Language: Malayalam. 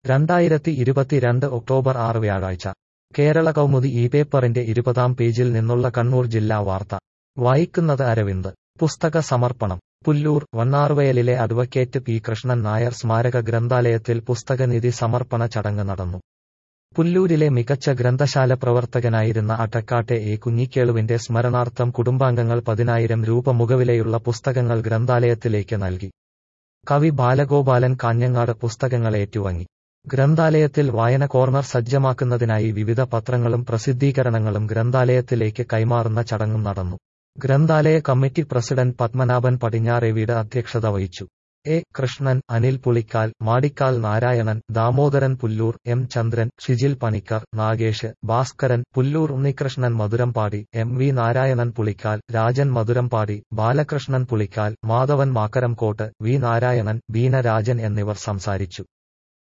രണ്ടായിരത്തി ഇരുപത്തിരണ്ട് ഒക്ടോബർ ആറ് വ്യാഴാഴ്ച കേരള കൗമുദി ഈ പേപ്പറിന്റെ ഇരുപതാം പേജിൽ നിന്നുള്ള കണ്ണൂർ ജില്ലാ വാർത്ത വായിക്കുന്നത് അരവിന്ദ് പുസ്തക സമർപ്പണം പുല്ലൂർ വണ്ണാറുവയലിലെ അഡ്വക്കേറ്റ് പി കൃഷ്ണൻ നായർ സ്മാരക ഗ്രന്ഥാലയത്തിൽ പുസ്തകനിധി സമർപ്പണ ചടങ്ങ് നടന്നു പുല്ലൂരിലെ മികച്ച ഗ്രന്ഥശാല പ്രവർത്തകനായിരുന്ന അട്ടക്കാട്ടെ എ കുഞ്ഞിക്കേളുവിന്റെ സ്മരണാർത്ഥം കുടുംബാംഗങ്ങൾ പതിനായിരം രൂപ മുഖവിലയുള്ള പുസ്തകങ്ങൾ ഗ്രന്ഥാലയത്തിലേക്ക് നൽകി കവി ബാലഗോപാലൻ കാഞ്ഞങ്ങാട് പുസ്തകങ്ങൾ ഏറ്റുവാങ്ങി ഗ്രന്ഥാലയത്തിൽ വായന കോർണർ സജ്ജമാക്കുന്നതിനായി വിവിധ പത്രങ്ങളും പ്രസിദ്ധീകരണങ്ങളും ഗ്രന്ഥാലയത്തിലേക്ക് കൈമാറുന്ന ചടങ്ങും നടന്നു ഗ്രന്ഥാലയ കമ്മിറ്റി പ്രസിഡന്റ് പത്മനാഭൻ പടിഞ്ഞാറേവീട് അധ്യക്ഷത വഹിച്ചു A Krishnan Anil Pulikkal Madikkal Narayanan Damodaran Pullur M Chandran Shijil Panicker Nagesh Bhaskaran Pullur Unnikrishnan Madhurampadi M V Narayanan Pulikkal Rajan Madhurampadi Balakrishnan Pulikkal Madhavan Makkaramkottu V Narayanan Beena Rajan എന്നിവർ സംസാരിച്ചു